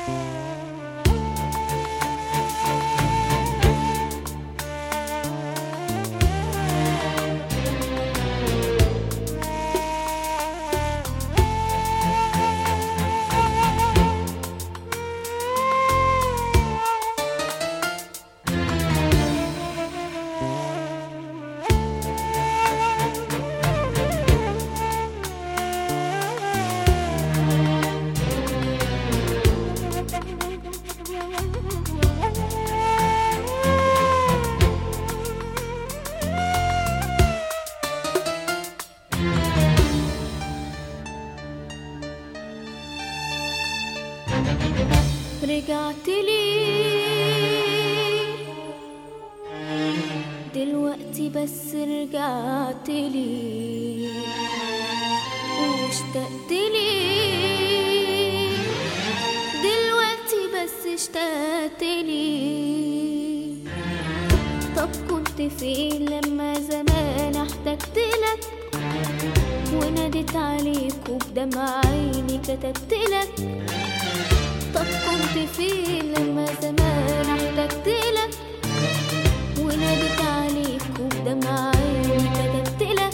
رجعت لي دلوقتي بس رجعت لي واشتقت لي دلوقتي بس اشتقت لي طب كنت فين لما زمان احتجت لك وناديت عليك وبدمع عيني كتبت لك طب كنت فين لما زمان احتجت لك وناديت عليك وبدمع عيني كتبت لك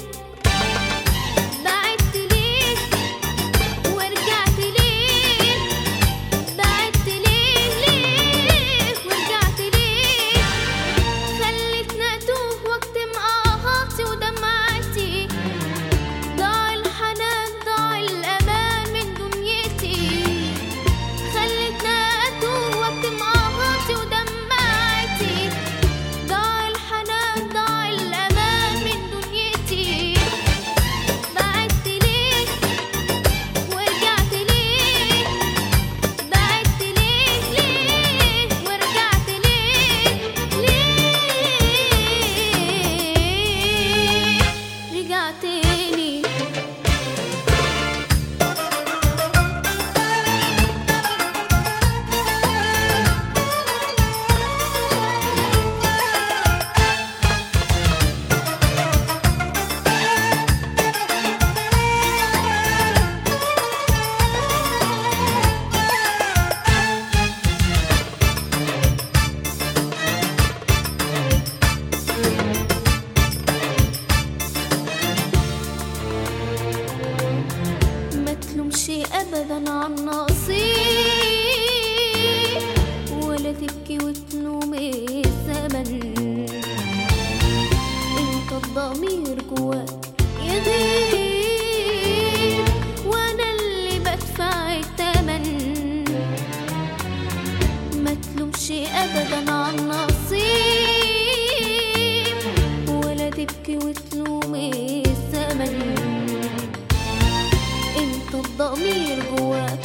بعدت ليه ورجعت ليه بعدت ليه ليه ورجعت ليه خلتني اتوه واكتم اهاتي ودمعتي ضاع الحنان ضاع الامان من دنيتي خلتني اتوه واكتم اهاتي ودمعتي ضاع الحنان ضاع الامان من دنيتي بعدت ليه ورجعت ليه بعدت ليه ليه ورجعت ليه ليه رجعت لي ما تلومش ابدا عن نصيب ولا تبكي وتلوم الزمن انت الضمير جواك يغيب وانا اللي بدفع الثمن ما تلومش ابدا عن نصيب ولا تبكي وتلوم الزمن انت الضمير جواك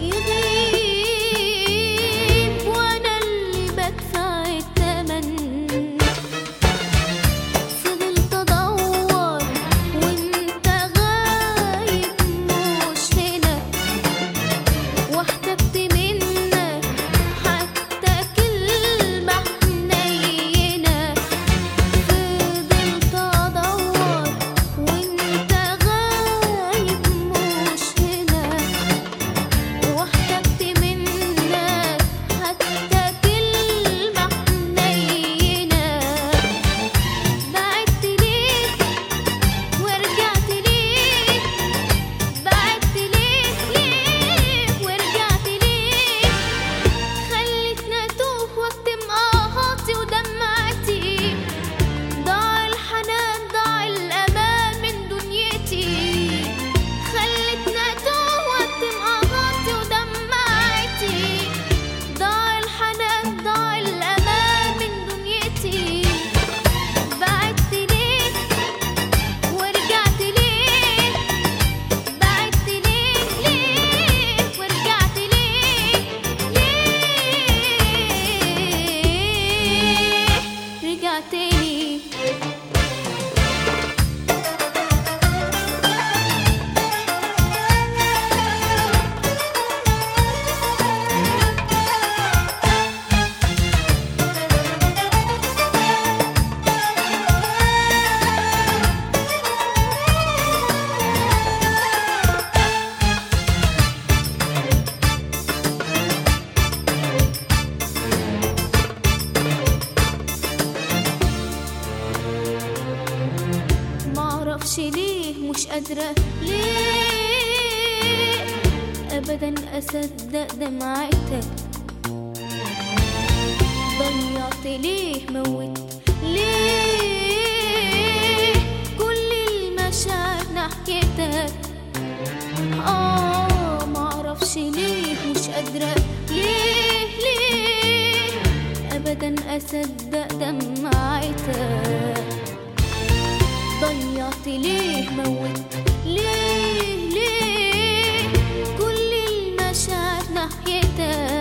يغيب وانا اللي بدفع الثمن فضلت ادور وانت غايب مش هنا واحتجت منك حتى كلمة قادرة ليه أبدا أصدق دمعتك ضيعت ليه موت ليه كل المشاعر ناحيتك آه معرفش ليه مش قادرة ليه ليه أبدا أصدق دمعتك ضيعت ليه موت ليه ليه كل المشاعر ناحيتك